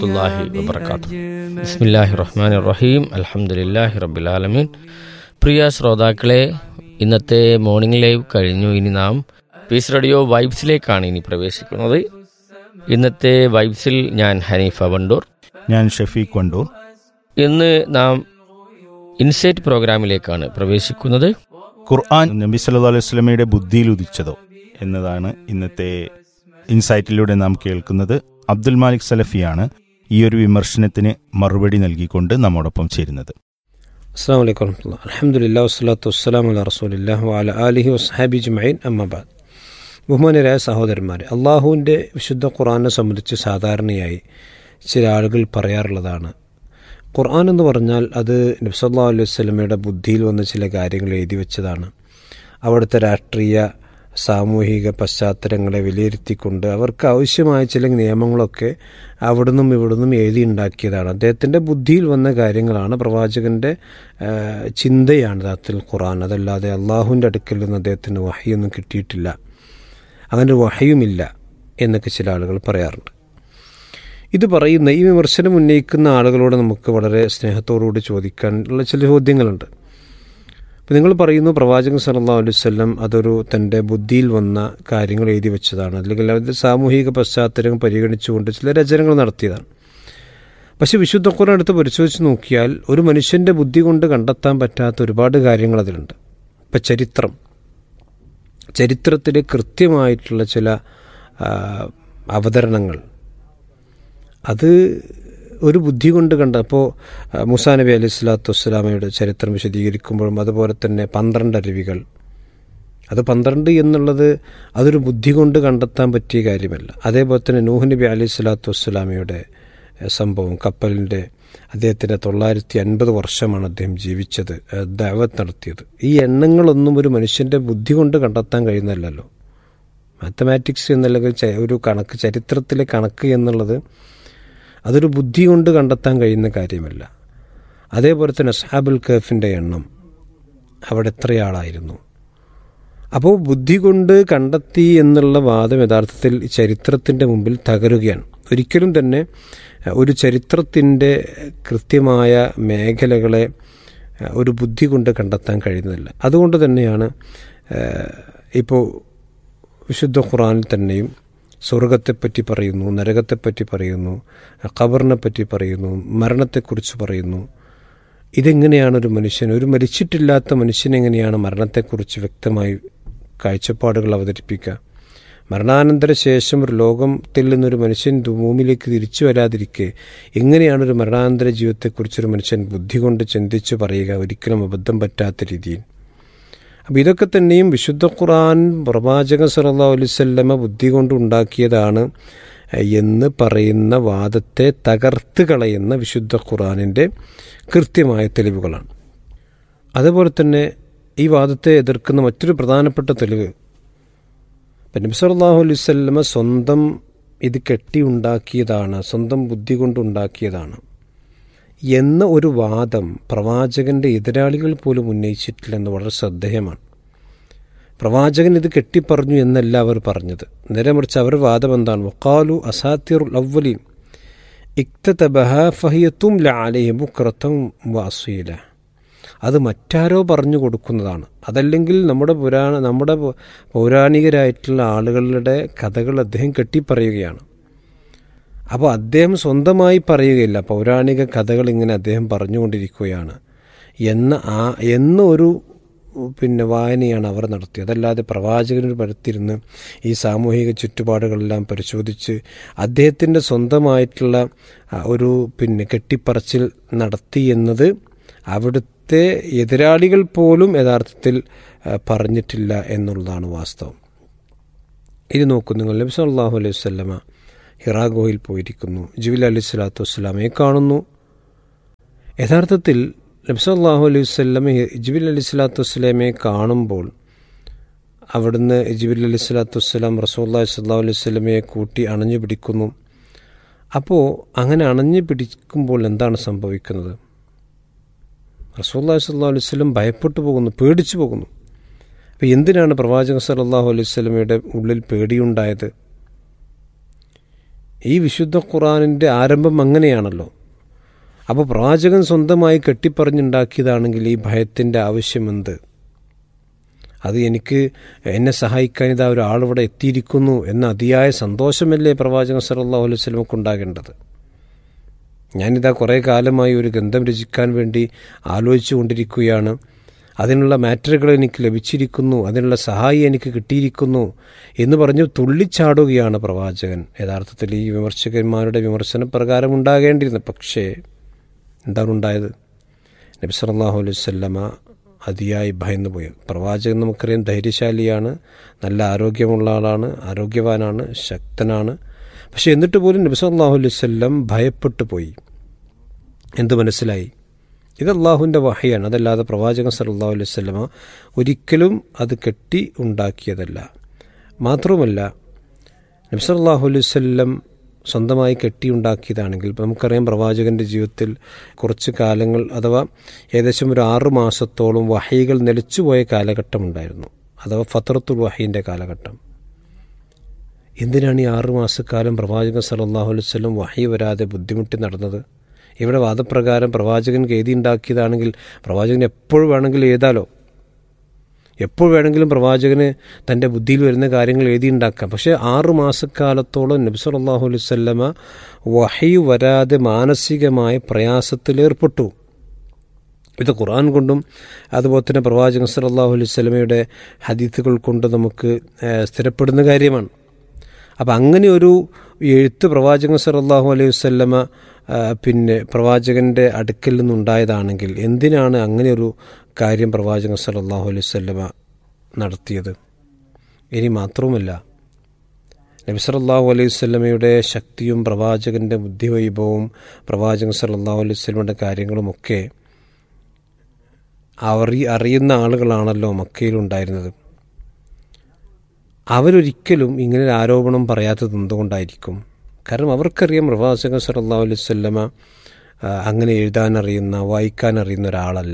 വറഹ്മത്തുള്ളാഹി വബർക്കാത്തു ബിസ്മില്ലാഹി റഹ്മാൻ റഹീം അൽഹംദുലില്ലാഹി റബ്ബിൽ ആലമീൻ പ്രിയ ശ്രോതാക്കളെ ഇന്നത്തെ മോർണിംഗ് ലൈവ് കഴിഞ്ഞു ഇനി നാം പീസ് റേഡിയോ വൈബ്സിലേക്കാണ് ഇനി പ്രവേശിക്കുന്നത് ഇന്നത്തെ വൈബ്സിൽ ഞാൻ ഹനീഫ വണ്ടൂർ ഞാൻ ഷഫീഖ് വണ്ടൂർ ഇന്ന് നാം ഇൻസൈറ്റ് പ്രോഗ്രാമിലേക്കാണ് പ്രവേശിക്കുന്നത് ഖുർആൻ നബി സല്ലല്ലാഹു അലൈഹി വസല്ലമയുടെ ബുദ്ധിയിൽ ഉദിച്ചതോ എന്നതാണ് ഇന്നത്തെ ഇൻസൈറ്റിലൂടെ നാം കേൾക്കുന്നത് അബ്ദുൽ മാലിക് സലഫിയാണ് ഈ ഒരു വിമർശനത്തിന് മറുപടി നൽകിക്കൊണ്ട് നമ്മോടൊപ്പം ചേരുന്നത് അസ്സാം വലൈക്കും വരഹമുല്ല അലഹമുല്ലാ വസ്സലാത്തു വസ്സലാം അല റസൂലില്ലാ വാല അലിഹി വസ്ഹാബി ജുമൈൻ അമ്മബാദ് ബഹുമാനരായ സഹോദരന്മാരെ അള്ളാഹുവിൻ്റെ വിശുദ്ധ ഖുർആനെ സംബന്ധിച്ച് സാധാരണയായി ചില ആളുകൾ പറയാറുള്ളതാണ് ഖുർആൻ എന്ന് പറഞ്ഞാൽ അത് നബ്സല്ലാ അലൈഹി വസ്ലമയുടെ ബുദ്ധിയിൽ വന്ന ചില കാര്യങ്ങൾ എഴുതി വെച്ചതാണ് അവിടുത്തെ രാഷ്ട്രീയ സാമൂഹിക പശ്ചാത്തലങ്ങളെ വിലയിരുത്തിക്കൊണ്ട് അവർക്ക് ആവശ്യമായ ചില നിയമങ്ങളൊക്കെ അവിടുന്നും ഇവിടുന്നും എഴുതി ഉണ്ടാക്കിയതാണ് അദ്ദേഹത്തിൻ്റെ ബുദ്ധിയിൽ വന്ന കാര്യങ്ങളാണ് പ്രവാചകൻ്റെ ചിന്തയാണ് യഥാർത്ഥത്തിൽ ഖുറാൻ അതല്ലാതെ അള്ളാഹുവിൻ്റെ അടുക്കൽ നിന്ന് അദ്ദേഹത്തിന് വഹയൊന്നും കിട്ടിയിട്ടില്ല അങ്ങനെ ഒരു വഹയുമില്ല എന്നൊക്കെ ചില ആളുകൾ പറയാറുണ്ട് ഇത് പറയുന്ന ഈ വിമർശനം ഉന്നയിക്കുന്ന ആളുകളോട് നമുക്ക് വളരെ സ്നേഹത്തോടുകൂടി ചോദിക്കാനുള്ള ചില ചോദ്യങ്ങളുണ്ട് അപ്പോൾ നിങ്ങൾ പറയുന്നു പ്രവാചകൻ സല്ലാ അലൈവല്ലം അതൊരു തൻ്റെ ബുദ്ധിയിൽ വന്ന കാര്യങ്ങൾ എഴുതി വെച്ചതാണ് അല്ലെങ്കിൽ അവരുടെ സാമൂഹിക പശ്ചാത്തലം പരിഗണിച്ചുകൊണ്ട് ചില രചനകൾ നടത്തിയതാണ് പക്ഷെ വിശുദ്ധ ഖുർആൻ എടുത്ത് പരിശോധിച്ച് നോക്കിയാൽ ഒരു മനുഷ്യൻ്റെ ബുദ്ധി കൊണ്ട് കണ്ടെത്താൻ പറ്റാത്ത ഒരുപാട് കാര്യങ്ങൾ അതിലുണ്ട് ഇപ്പം ചരിത്രം ചരിത്രത്തിലെ കൃത്യമായിട്ടുള്ള ചില അവതരണങ്ങൾ അത് ഒരു ബുദ്ധി കൊണ്ട് കണ്ട അപ്പോൾ മുസാ നബി അലൈഹി സ്വലാത്തു വസ്സലാമയുടെ ചരിത്രം വിശദീകരിക്കുമ്പോഴും അതുപോലെ തന്നെ പന്ത്രണ്ട് അരുവികൾ അത് പന്ത്രണ്ട് എന്നുള്ളത് അതൊരു ബുദ്ധി കൊണ്ട് കണ്ടെത്താൻ പറ്റിയ കാര്യമല്ല അതേപോലെ തന്നെ നൂഹ് നബി അലൈഹി സ്വലാത്തു വസ്സലാമയുടെ സംഭവം കപ്പലിൻ്റെ അദ്ദേഹത്തിൻ്റെ തൊള്ളായിരത്തി അൻപത് വർഷമാണ് അദ്ദേഹം ജീവിച്ചത് ദാവത്ത് നടത്തിയത് ഈ എണ്ണങ്ങളൊന്നും ഒരു മനുഷ്യൻ്റെ ബുദ്ധി കൊണ്ട് കണ്ടെത്താൻ കഴിയുന്നതല്ലോ മാത്തമാറ്റിക്സ് എന്നല്ലെങ്കിൽ ഒരു കണക്ക് ചരിത്രത്തിലെ കണക്ക് എന്നുള്ളത് അതൊരു ബുദ്ധി കൊണ്ട് കണ്ടെത്താൻ കഴിയുന്ന കാര്യമല്ല അതേപോലെ തന്നെ അസ്ഹാബുൽ കഫിൻ്റെ എണ്ണം അവിടെ എത്രയാളായിരുന്നു അപ്പോൾ ബുദ്ധി കൊണ്ട് കണ്ടെത്തി എന്നുള്ള വാദം യഥാർത്ഥത്തിൽ ചരിത്രത്തിൻ്റെ മുമ്പിൽ തകരുകയാണ് ഒരിക്കലും തന്നെ ഒരു ചരിത്രത്തിൻ്റെ കൃത്യമായ മേഖലകളെ ഒരു ബുദ്ധി കൊണ്ട് കണ്ടെത്താൻ കഴിയുന്നതല്ല അതുകൊണ്ട് തന്നെയാണ് ഇപ്പോൾ വിശുദ്ധ ഖുറാനിൽ തന്നെയും സ്വർഗത്തെപ്പറ്റി പറയുന്നു നരകത്തെപ്പറ്റി പറയുന്നു ഖബറിനെ പറ്റി പറയുന്നു മരണത്തെക്കുറിച്ച് പറയുന്നു ഇതെങ്ങനെയാണ് ഒരു മനുഷ്യൻ ഒരു മരിച്ചിട്ടില്ലാത്ത മനുഷ്യൻ എങ്ങനെയാണ് മരണത്തെക്കുറിച്ച് വ്യക്തമായി കാഴ്ചപ്പാടുകൾ അവതരിപ്പിക്കുക മരണാനന്തര ശേഷം ഒരു ലോകത്തിൽ നിന്നൊരു മനുഷ്യൻ ഭൂമിയിലേക്ക് തിരിച്ചു വരാതിരിക്കെ എങ്ങനെയാണ് ഒരു മരണാനന്തര ജീവിതത്തെക്കുറിച്ചൊരു മനുഷ്യൻ ബുദ്ധി കൊണ്ട് ചിന്തിച്ച് പറയുക ഒരിക്കലും അബദ്ധം പറ്റാത്ത രീതിയിൽ അപ്പം ഇതൊക്കെ തന്നെയും വിശുദ്ധ ഖുർആൻ പ്രവാചകൻ സല്ലാ അലൈവല്ലമ ബുദ്ധി കൊണ്ട് ഉണ്ടാക്കിയതാണ് എന്ന് പറയുന്ന വാദത്തെ തകർത്ത് കളയുന്ന വിശുദ്ധ ഖുർആാനിൻ്റെ കൃത്യമായ തെളിവുകളാണ് അതുപോലെ തന്നെ ഈ വാദത്തെ എതിർക്കുന്ന മറ്റൊരു പ്രധാനപ്പെട്ട തെളിവ് നബി സല്ലാഹു അലൈവല്ലമ സ്വന്തം ഇത് കെട്ടിയുണ്ടാക്കിയതാണ് സ്വന്തം ബുദ്ധി കൊണ്ടുണ്ടാക്കിയതാണ് എന്ന ഒരു വാദം പ്രവാചകന്റെ എതിരാളികൾ പോലും ഉന്നയിച്ചിട്ടില്ലെന്ന് വളരെ ശ്രദ്ധേയമാണ് പ്രവാചകൻ ഇത് കെട്ടിപ്പറഞ്ഞു എന്നല്ല അവർ പറഞ്ഞത് നേരെ മറിച്ച് അവർ വാദം എന്താണ് വക്കാലു അസാത്തിർ അവലീൻ ഇക്തബഹ ഫഹിയത്തും ലാലയെ ബുക്രത്തും വാസീല അത് മറ്റാരോ പറഞ്ഞു കൊടുക്കുന്നതാണ് അതല്ലെങ്കിൽ നമ്മുടെ പുരാണ നമ്മുടെ പൗരാണികരായിട്ടുള്ള ആളുകളുടെ കഥകൾ അദ്ദേഹം കെട്ടിപ്പറയുകയാണ് അപ്പോൾ അദ്ദേഹം സ്വന്തമായി പറയുകയില്ല പൗരാണിക കഥകൾ ഇങ്ങനെ അദ്ദേഹം പറഞ്ഞുകൊണ്ടിരിക്കുകയാണ് എന്ന ആ എന്നൊരു പിന്നെ വായനയാണ് അവർ നടത്തിയത് അതല്ലാതെ പ്രവാചകനൊരു പരത്തിരുന്ന് ഈ സാമൂഹിക ചുറ്റുപാടുകളെല്ലാം പരിശോധിച്ച് അദ്ദേഹത്തിൻ്റെ സ്വന്തമായിട്ടുള്ള ഒരു പിന്നെ കെട്ടിപ്പറച്ചിൽ നടത്തി എന്നത് അവിടുത്തെ എതിരാളികൾ പോലും യഥാർത്ഥത്തിൽ പറഞ്ഞിട്ടില്ല എന്നുള്ളതാണ് വാസ്തവം ഇത് നോക്കൂ നിങ്ങൾ നബി സല്ലാഹു അലൈഹി വല്ലമ ഹിറാഗോയിൽ പോയിരിക്കുന്നു ജിബിൽ അലി സ്വലാത്തു വസ്സലാമയെ കാണുന്നു യഥാർത്ഥത്തിൽ നബ്സല്ലാഹു അലൈഹി വല്ലം ജിബിൽ അലി സ്വലാത്തു വസ്സലാമയെ കാണുമ്പോൾ അവിടുന്ന് ജിബിൽ അലി സ്വലാത്തു വസ്സലാം റസൂല്ലാ സല്ലാഹു അലൈഹി സ്വലമയെ കൂട്ടി അണഞ്ഞു പിടിക്കുന്നു അപ്പോൾ അങ്ങനെ അണഞ്ഞു പിടിക്കുമ്പോൾ എന്താണ് സംഭവിക്കുന്നത് റസൂല്ലാ സല്ലാ അലൈഹി സ്വലം ഭയപ്പെട്ടു പോകുന്നു പേടിച്ചു പോകുന്നു അപ്പോൾ എന്തിനാണ് പ്രവാചകൻ സല്ലാഹു അലൈഹി സ്വലമയുടെ ഉള്ളിൽ പേടിയുണ്ടായത് ഈ വിശുദ്ധ ഖുറാനിൻ്റെ ആരംഭം അങ്ങനെയാണല്ലോ അപ്പോൾ പ്രവാചകൻ സ്വന്തമായി കെട്ടിപ്പറഞ്ഞുണ്ടാക്കിയതാണെങ്കിൽ ഈ ഭയത്തിൻ്റെ ആവശ്യമെന്ത് അത് എനിക്ക് എന്നെ സഹായിക്കാൻ ഇതാ ഒരാളിവിടെ എത്തിയിരിക്കുന്നു എന്ന അതിയായ സന്തോഷമല്ലേ പ്രവാചകൻ സല്ലല്ലാഹു അലൈഹി വസല്ലമക്ക് ഉണ്ടാകേണ്ടത് ഞാനിതാ കുറേ കാലമായി ഒരു ഗ്രന്ഥം രചിക്കാൻ വേണ്ടി ആലോചിച്ചു കൊണ്ടിരിക്കുകയാണ് അതിനുള്ള മാറ്ററുകൾ എനിക്ക് ലഭിച്ചിരിക്കുന്നു അതിനുള്ള സഹായി എനിക്ക് കിട്ടിയിരിക്കുന്നു എന്ന് പറഞ്ഞു തുള്ളിച്ചാടുകയാണ് പ്രവാചകൻ യഥാർത്ഥത്തിൽ ഈ വിമർശകന്മാരുടെ വിമർശന പ്രകാരം ഉണ്ടാകേണ്ടിയിരുന്നത് പക്ഷേ എന്താണ് ഉണ്ടായത് നബി സല്ലല്ലാഹു അലൈഹി വസല്ലമ അതിയായി ഭയന്നു പോയി പ്രവാചകൻ നമുക്കറിയാം ധൈര്യശാലിയാണ് നല്ല ആരോഗ്യമുള്ള ആളാണ് ആരോഗ്യവാനാണ് ശക്തനാണ് പക്ഷെ എന്നിട്ട് പോലും നബി സല്ലല്ലാഹു അലൈഹി വസല്ലം ഭയപ്പെട്ടു പോയി എന്ത് മനസ്സിലായി ഇത് അള്ളാഹുവിൻ്റെ വഹയാണ് അതല്ലാതെ പ്രവാചകൻ സല്ലല്ലാഹു അലൈഹി വസല്ലമ ഒരിക്കലും അത് കെട്ടി ഉണ്ടാക്കിയതല്ല മാത്രവുമല്ല നബി സല്ലല്ലാഹു അലൈഹി വസല്ലം സ്വന്തമായി കെട്ടിയുണ്ടാക്കിയതാണെങ്കിൽ ഇപ്പം നമുക്കറിയാം പ്രവാചകൻ്റെ ജീവിതത്തിൽ കുറച്ച് കാലങ്ങൾ അഥവാ ഏകദേശം ഒരു ആറ് മാസത്തോളം വഹയികൾ നിലച്ചുപോയ കാലഘട്ടമുണ്ടായിരുന്നു അഥവാ ഫത്രത്തുൽ വഹീൻ്റെ കാലഘട്ടം എന്തിനാണ് ഈ ആറ് മാസക്കാലം പ്രവാചകൻ സല്ലല്ലാഹു അലൈഹി വസല്ലം വഹി വരാതെ ബുദ്ധിമുട്ടി നടന്നത് ഇവിടെ വാദപ്രകാരം പ്രവാചകൻ എഴുതി ഉണ്ടാക്കിയതാണെങ്കിൽ പ്രവാചകൻ എപ്പോൾ വേണമെങ്കിലും എഴുതാലോ എപ്പോൾ വേണമെങ്കിലും പ്രവാചകന് തൻ്റെ ബുദ്ധിയിൽ വരുന്ന കാര്യങ്ങൾ എഴുതിയുണ്ടാക്കാം പക്ഷേ ആറു മാസക്കാലത്തോളം നബി സല്ലല്ലാഹു അലൈഹി വസല്ലമ വഹി വരാതെ മാനസികമായ പ്രയാസത്തിലേർപ്പെട്ടു ഇത് ഖുർആൻ കൊണ്ടും അതുപോലെ തന്നെ പ്രവാചകൻ സല്ലല്ലാഹു അലൈഹി വസല്ലമയുടെ ഹദീത്തുകൾ കൊണ്ട് നമുക്ക് ഏഹ്, സ്ഥിരപ്പെടുന്ന കാര്യമാണ് അപ്പം അങ്ങനെ ഒരു എഴുത്ത് പ്രവാചകൻ സല്ലല്ലാഹു അലൈഹി വസല്ലമ ആ, പിന്നെ പ്രവാചകൻ്റെ അടുക്കൽ നിന്നുണ്ടായതാണെങ്കിൽ എന്തിനാണ് അങ്ങനെ ഒരു കാര്യം പ്രവാചകൻ സല്ലല്ലാഹു അലൈഹി വസല്ലമ നടത്തിയത് ഇനി മാത്രവുമല്ല നബി സല്ലല്ലാഹു അലൈഹി വസല്ലമയുടെ ശക്തിയും പ്രവാചകൻ്റെ ബുദ്ധിവൈഭവവും പ്രവാചകൻ സല്ലല്ലാഹു അലൈഹി വസല്ലമയുടെ കാര്യങ്ങളുമൊക്കെ അറി അറിയുന്ന ആളുകളാണല്ലോ മക്കയിലുണ്ടായിരുന്നത് അവരൊരിക്കലും ഇങ്ങനെ ഒരു ആരോപണം പറയാത്തത് എന്തുകൊണ്ടായിരിക്കും കാരണം അവർക്കറിയാം പ്രവാചകൻ സല്ലല്ലാഹു അലൈഹി വസല്ലമ ആ, അങ്ങനെ എഴുതാൻ അറിയുന്ന വായിക്കാൻ അറിയുന്ന ഒരാളല്ല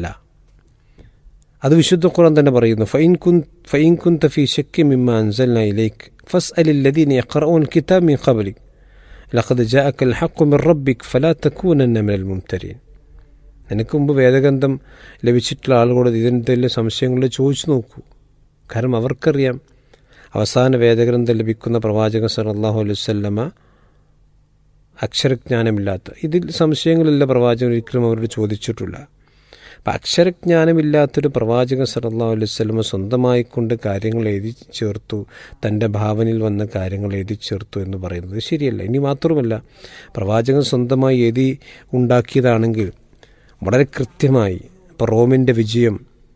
അത് വിശുദ്ധ ഖുർആൻ തന്നെ പറയുന്നു ഫൈൻ കുൻ ഫൈൻ കുൻ തഫി ഷക്കി മിമ്മ അൻസൽന ഇലൈക് ഫസ് അലില്ലദീന യഖറഊൻ കിതാബ് മിൻ ഖബ്ലിക് ലഖദ് ജാഅക الحق من ربك فلا تكونن من الممترين നിനക്ക് മുമ്പ് വേദഗ്രന്ഥം ലഭിച്ചിട്ടുള്ള ആളുകളോട് ഇതിൻ്റെ സംശയങ്ങൾ ചോദിച്ചു നോക്കൂ കാരണം അവർക്കറിയാം അവസാന വേദഗ്രന്ഥം ലഭിക്കുന്ന പ്രവാചകൻ സല്ലല്ലാഹു അലൈഹി വസല്ലമ അക്ഷരജ്ഞാനമില്ലാത്ത ഇതിൽ സംശയങ്ങളില്ല പ്രവാചകൻ ഒരിക്കലും അവരോട് ചോദിച്ചിട്ടില്ല അപ്പം അക്ഷരജ്ഞാനമില്ലാത്തൊരു പ്രവാചകൻ സല്ലല്ലാഹു അലൈഹി വസല്ലമ സ്വന്തമായി കൊണ്ട് കാര്യങ്ങൾ എഴുതി ചേർത്തു തൻ്റെ ഭാവനയിൽ വന്ന കാര്യങ്ങൾ എഴുതി ചേർത്തു എന്ന് പറയുന്നത് ശരിയല്ല ഇനി മാത്രമല്ല പ്രവാചകൻ സ്വന്തമായി എഴുതി ഉണ്ടാക്കിയതാണെങ്കിൽ വളരെ കൃത്യമായി ഇപ്പോൾ റോമിൻ്റെ വിജയം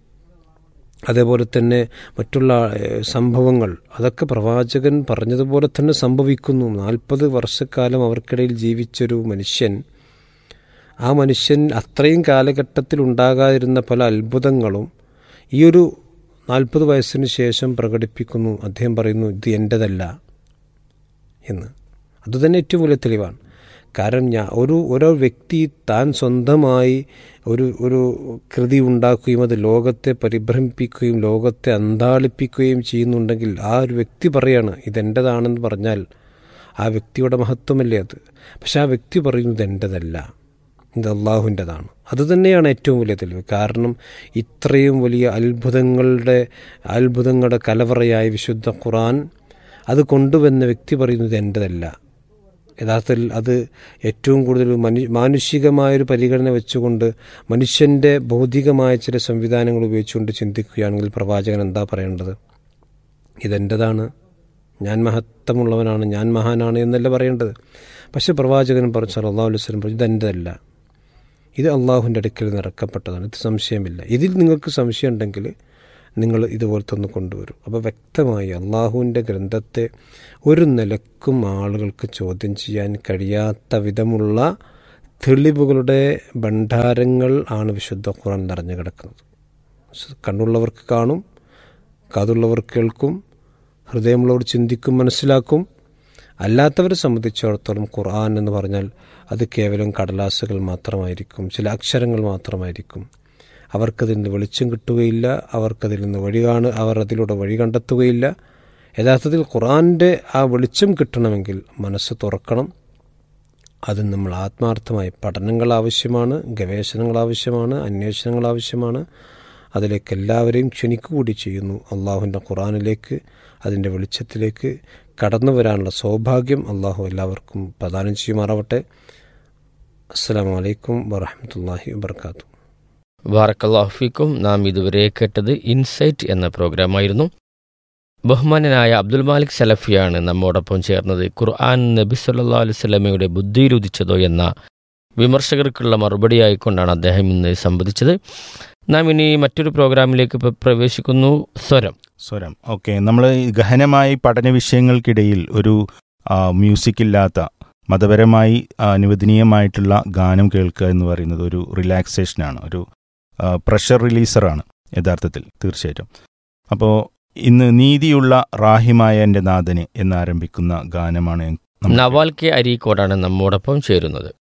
അതേപോലെ തന്നെ മറ്റുള്ള ഏഹ്, സംഭവങ്ങൾ അതൊക്കെ പ്രവാചകൻ പറഞ്ഞതുപോലെ തന്നെ സംഭവിക്കുന്നു നാൽപ്പത് വർഷക്കാലം അവർക്കിടയിൽ ജീവിച്ചൊരു മനുഷ്യൻ ആ മനുഷ്യൻ അത്രയും കാലഘട്ടത്തിൽ ഉണ്ടാകാതിരുന്ന പല അത്ഭുതങ്ങളും ഈ ഒരു നാൽപ്പത് വയസ്സിന് ശേഷം പ്രകടിപ്പിക്കുന്നു അദ്ദേഹം പറയുന്നു ഇത് എൻ്റെതല്ല എന്ന് അതുതന്നെ ഏറ്റവും വലിയ തെളിവാണ് കാരണം ഞാൻ ഒരു ഓരോ വ്യക്തി താൻ സ്വന്തമായി ഒരു ഒരു കൃതി ഉണ്ടാക്കുകയും അത് ലോകത്തെ പരിഭ്രമിപ്പിക്കുകയും ലോകത്തെ അന്താളിപ്പിക്കുകയും ചെയ്യുന്നുണ്ടെങ്കിൽ ആ ഒരു വ്യക്തി പറയാണ് ഇതെൻ്റെതാണെന്ന് പറഞ്ഞാൽ ആ വ്യക്തിയുടെ മഹത്വമല്ലേ അത് പക്ഷെ ആ വ്യക്തി പറയുന്നു ഇതെൻ്റെതല്ല ഇത് അള്ളാഹുവിൻ്റെതാണ് അതുതന്നെയാണ് ഏറ്റവും വലിയ തെളിവ് കാരണം ഇത്രയും വലിയ അത്ഭുതങ്ങളുടെ അത്ഭുതങ്ങളുടെ കലവറയായ വിശുദ്ധ ഖുറാൻ അത് കൊണ്ടുവന്ന വ്യക്തി പറയുന്നത് എൻ്റെതല്ല യഥാർത്ഥത്തിൽ അത് ഏറ്റവും കൂടുതൽ മനു മാനുഷികമായൊരു പരിഗണന വെച്ചുകൊണ്ട് മനുഷ്യൻ്റെ ഭൗതികമായ ചില സംവിധാനങ്ങൾ ഉപയോഗിച്ചുകൊണ്ട് ചിന്തിക്കുകയാണെങ്കിൽ പ്രവാചകൻ എന്താ പറയേണ്ടത് ഇതെൻ്റെതാണ് ഞാൻ മഹത്വമുള്ളവനാണ് ഞാൻ മഹാനാണ് എന്നല്ല പറയേണ്ടത് പക്ഷെ പ്രവാചകൻ പറഞ്ഞു സല്ലല്ലാഹു അലൈഹി വസല്ലം പറഞ്ഞു ഇതെൻ്റെതല്ല ഇത് അള്ളാഹുവിൻ്റെ അടുക്കൽ നിന്ന് ഇറക്കപ്പെട്ടതാണ് ഇത് സംശയമില്ല ഇതിൽ നിങ്ങൾക്ക് സംശയം ഉണ്ടെങ്കിൽ നിങ്ങൾ ഇതുപോലത്തെ ഒന്ന് കൊണ്ടുവരും അപ്പോൾ വ്യക്തമായി അള്ളാഹുവിൻ്റെ ഗ്രന്ഥത്തെ ഒരു നിലക്കും ആളുകൾക്ക് ചോദ്യം ചെയ്യാൻ കഴിയാത്ത വിധമുള്ള തെളിവുകളുടെ ഭണ്ഡാരങ്ങൾ ആണ് വിശുദ്ധ ഖുറാൻ നിറഞ്ഞു കിടക്കുന്നത് കണ്ണുള്ളവർക്ക് കാണും കാതുള്ളവർ കേൾക്കും ഹൃദയമുള്ളവർ ചിന്തിക്കും മനസ്സിലാക്കും അല്ലാത്തവരെ സംബന്ധിച്ചിടത്തോളം ഖുർആൻ എന്ന് പറഞ്ഞാൽ അത് കേവലം കടലാസുകൾ മാത്രമായിരിക്കും ചില അക്ഷരങ്ങൾ മാത്രമായിരിക്കും അവർക്കതിൽ നിന്ന് വെളിച്ചം കിട്ടുകയില്ല അവർക്കതിൽ നിന്ന് വഴി കാണു അവർ അതിലൂടെ വഴി കണ്ടെത്തുകയില്ല യഥാർത്ഥത്തിൽ ഖുറാൻ്റെ ആ വെളിച്ചം കിട്ടണമെങ്കിൽ മനസ്സ് തുറക്കണം അത് നമ്മൾ ആത്മാർത്ഥമായി പഠനങ്ങൾ ആവശ്യമാണ് ഗവേഷണങ്ങൾ ആവശ്യമാണ് അന്വേഷണങ്ങൾ ആവശ്യമാണ് അതിലേക്ക് എല്ലാവരെയും ക്ഷണിക്കുകൂടി ചെയ്യുന്നു അള്ളാഹുവിൻ്റെ ഖുറാനിലേക്ക് അതിൻ്റെ വെളിച്ചത്തിലേക്ക് കടന്നു വരാനുള്ള സൗഭാഗ്യം അള്ളാഹു എല്ലാവർക്കും പ്രദാനം ചെയ്യുമാറാവട്ടെ അസ്സാം വലൈക്കും വറഹമത്തല്ലാഹി വാത്തു ബാറക്കല്ലാഹുഫിക്കും നാം ഇതുവരെ കേട്ടത് ഇൻസൈറ്റ് എന്ന പ്രോഗ്രാമായിരുന്നു ബഹുമാനനായ അബ്ദുൽ മാലിക് സലഫിയാണ് നമ്മോടൊപ്പം ചേർന്നത് ഖുർആൻ നബി സല്ലാ അലുസല്ലമയുടെ ബുദ്ധിയിലുദിച്ചതോ എന്ന വിമർശകർക്കുള്ള മറുപടിയായിക്കൊണ്ടാണ് അദ്ദേഹം ഇന്ന് സംവദിച്ചത് നാം ഇനി മറ്റൊരു പ്രോഗ്രാമിലേക്ക് പ്ര- പ്രവേശിക്കുന്നു സ്വരം സ്വരം ഓക്കെ നമ്മൾ ഗഹനമായി പഠന വിഷയങ്ങൾക്കിടയിൽ ഒരു ആ, മ്യൂസിക് ഇല്ലാത്ത മതപരമായി ആ, അനുവദനീയമായിട്ടുള്ള ഗാനം കേൾക്കുക എന്ന് പറയുന്നത് ഒരു റിലാക്സേഷനാണ് ഒരു ആ, പ്രഷർ റിലീസറാണ് യഥാർത്ഥത്തിൽ തീർച്ചയായിട്ടും അപ്പോൾ ഇന്ന് നീതിയുള്ള റാഹിമായ എൻ്റെ നാഥന് എന്നാരംഭിക്കുന്ന ഗാനമാണ് നമ്മൾ നവാൽ കെ അരീക്കോടാണ് നമ്മോടൊപ്പം ചേരുന്നത്